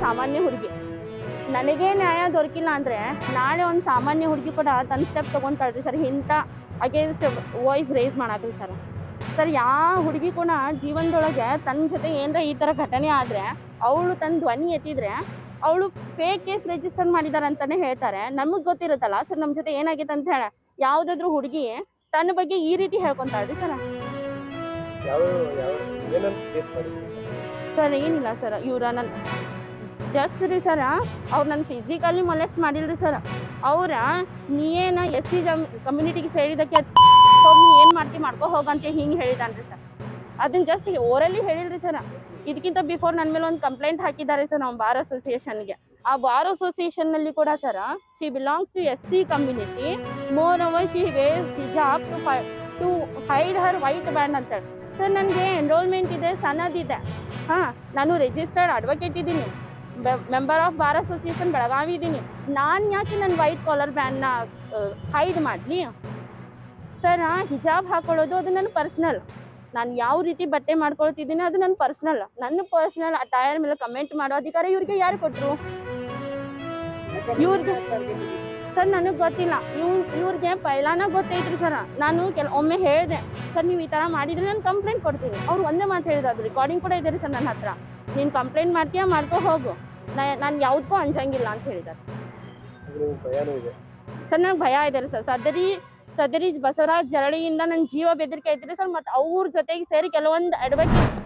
ಸಾಮಾನ್ಯ ಹುಡುಗಿ ನನಗೆ ನ್ಯಾಯ ದೊರಕಿಲ್ಲ ಅಂದರೆ ನಾಳೆ ಒಂದು ಸಾಮಾನ್ಯ ಹುಡುಗಿ ಕೂಡ ತನ್ನ ಸ್ಟೆಪ್ ತೊಗೊತಾಳ್ರಿ ಸರ್ ಇಂಥ ಅಗೇನ್ಸ್ಟ್ ವಾಯ್ಸ್ ರೇಸ್ ಮಾಡಾಕ್ರಿ ಸರ್ ಸರ್ ಯಾವ ಹುಡುಗಿ ಕೂಡ ಜೀವನದೊಳಗೆ ತನ್ನ ಜೊತೆ ಏನರ ಈ ಥರ ಘಟನೆ ಆದರೆ ಅವಳು ತನ್ನ ಧ್ವನಿ ಎತ್ತಿದ್ರೆ ಅವಳು ಫೇಕ್ ಕೇಸ್ ರಿಜಿಸ್ಟರ್ ಮಾಡಿದಾರೆ ಅಂತಾನೆ ಹೇಳ್ತಾರೆ ನಮಗೆ ಗೊತ್ತಿರುತ್ತಲ್ಲ ಸರ್ ನಮ್ಮ ಜೊತೆ ಏನಾಗೈತೆ ಅಂತ ಹೇಳ ಯಾವುದಾದ್ರೂ ಹುಡುಗಿ ತನ್ನ ಬಗ್ಗೆ ಈ ರೀತಿ ಹೇಳ್ಕೊಂತಾಳ್ರಿ ಸರ್ ಯಾವ ಯಾವ ಏನಂತ ಕೇಸ್ ಮಾಡಿದ್ರಿ ಸರ್ ಏನಿಲ್ಲ ಸರ್ ಇವ್ರ ನನ್ನ ಜಸ್ಟ್ ರೀ ಸರ ಅವ್ರು ನನ್ನ ಫಿಸಿಕಲಿ ಮೊಲೆಸ್ಟ್ ಮಾಡಿಲ್ರಿ ಸರ್ ಅವ್ರ ನೀ ಏನ ಎಸ್ ಸಿ ಜಮ್ ಕಮ್ಯುನಿಟಿಗೆ ಸೇರಿದಕ್ಕೆ ಹೋಗಿ ನೀ ಏನು ಮಾಡ್ತಿ ಮಾಡ್ಕೊ ಹೋಗಂತ ಹಿಂಗೆ ಹೇಳಿದಾನ್ರಿ ಸರ್ ಅದನ್ನ ಜಸ್ಟ್ ಓರಲಿ ಹೇಳಿಲ್ರಿ ಸರ್ ಇದಕ್ಕಿಂತ ಬಿಫೋರ್ ನನ್ನ ಮೇಲೆ ಒಂದು ಕಂಪ್ಲೇಂಟ್ ಹಾಕಿದ್ದಾರೆ ಸರ್ ನಾವು ಬಾರ್ ಅಸೋಸಿಯೇಷನ್ಗೆ ಆ ಬಾರ್ ಅಸೋಸಿಯೇಷನ್ನಲ್ಲಿ ಕೂಡ sir she belongs to S C community moreover she wears hijab to ಫೈ to hide her white band ಅಂತೇಳಿ ಸರ್ ನನಗೆ ಎನ್ರೋಲ್ಮೆಂಟ್ ಇದೆ ಸನದಿದೆ ಹಾಂ ನಾನು ರಿಜಿಸ್ಟರ್ಡ್ ಅಡ್ವೊಕೇಟ್ ಇದ್ದೀನಿ member of bar association Belagavi ಇದ್ದೀನಿ ನಾನು ಯಾಕೆ ನನ್ನ ವೈಟ್ ಕಾಲರ್ ಬ್ಯಾನ್ನ ಹೈಡ್ ಮಾಡಲಿ ಸರ್ ಹಿಜಾಬ್ ಹಾಕೊಳ್ಳೋದು ಅದು ನನ್ನ ಪರ್ಸ್ನಲ್ ನಾನು ಯಾವ ರೀತಿ ಬಟ್ಟೆ ಮಾಡ್ಕೊಳ್ತಿದ್ದೀನಿ ಅದು ನನ್ನ ಪರ್ಸ್ನಲ್ ನನ್ನ ಪರ್ಸ್ನಲ್ ಟೈರ್ ಮೇಲೆ ಕಮೆಂಟ್ ಮಾಡೋ ಅಧಿಕಾರ ಇವ್ರಿಗೆ ಯಾರು ಕೊಟ್ಟರು ಇವ್ರಿಗೆ ಸರ್ ನನಗೆ ಗೊತ್ತಿಲ್ಲ ಇವ್ ಇವ್ರಿಗೆ ಪೈಲಾನ ಗೊತ್ತೈತ್ರಿ ಸರ್ ನಾನು ಕೆಲ ಒಮ್ಮೆ ಹೇಳಿದೆ ಸರ್ ನೀವು ಈ ಥರ ಮಾಡಿದ್ರೆ ನಾನು ಕಂಪ್ಲೇಂಟ್ ಕೊಡ್ತೀನಿ ಅವ್ರು ಒಂದೇ ಮಾತು ಹೇಳಿದ್ರು ಅದು ರೆಕಾರ್ಡಿಂಗ್ ಕೂಡ ಇದೆ ರೀ ಸರ್ ನನ್ನ ಹತ್ರ ನೀನು ಕಂಪ್ಲೇಂಟ್ ಮಾಡ್ತೀಯಾ ಮಾಡ್ಕೊ ಹೋಗು ನಾನು ಯಾವುದಕ್ಕೂ ಅಂಜಂಗಿಲ್ಲ ಅಂತ ಹೇಳಿದ್ದಾರೆ ಅಂದ್ರೆ ನಿಮ್ಗೆ ಭಯನೂ ಇದೆ ಸರ್ ನನಗೆ ಭಯ ಇದೆ ರೀ ಸರ್ ಸದರಿ ಸದರಿ ಬಸವರಾಜ್ ಜರಳಿಯಿಂದ ನನ್ನ ಜೀವ ಬೆದರಿಕೆ ಐತ್ರಿ ಸರ್ ಮತ್ತು ಅವ್ರ ಜೊತೆಗೆ ಸೇರಿ ಕೆಲವೊಂದು ಅಡ್ವೊಕೇಟ್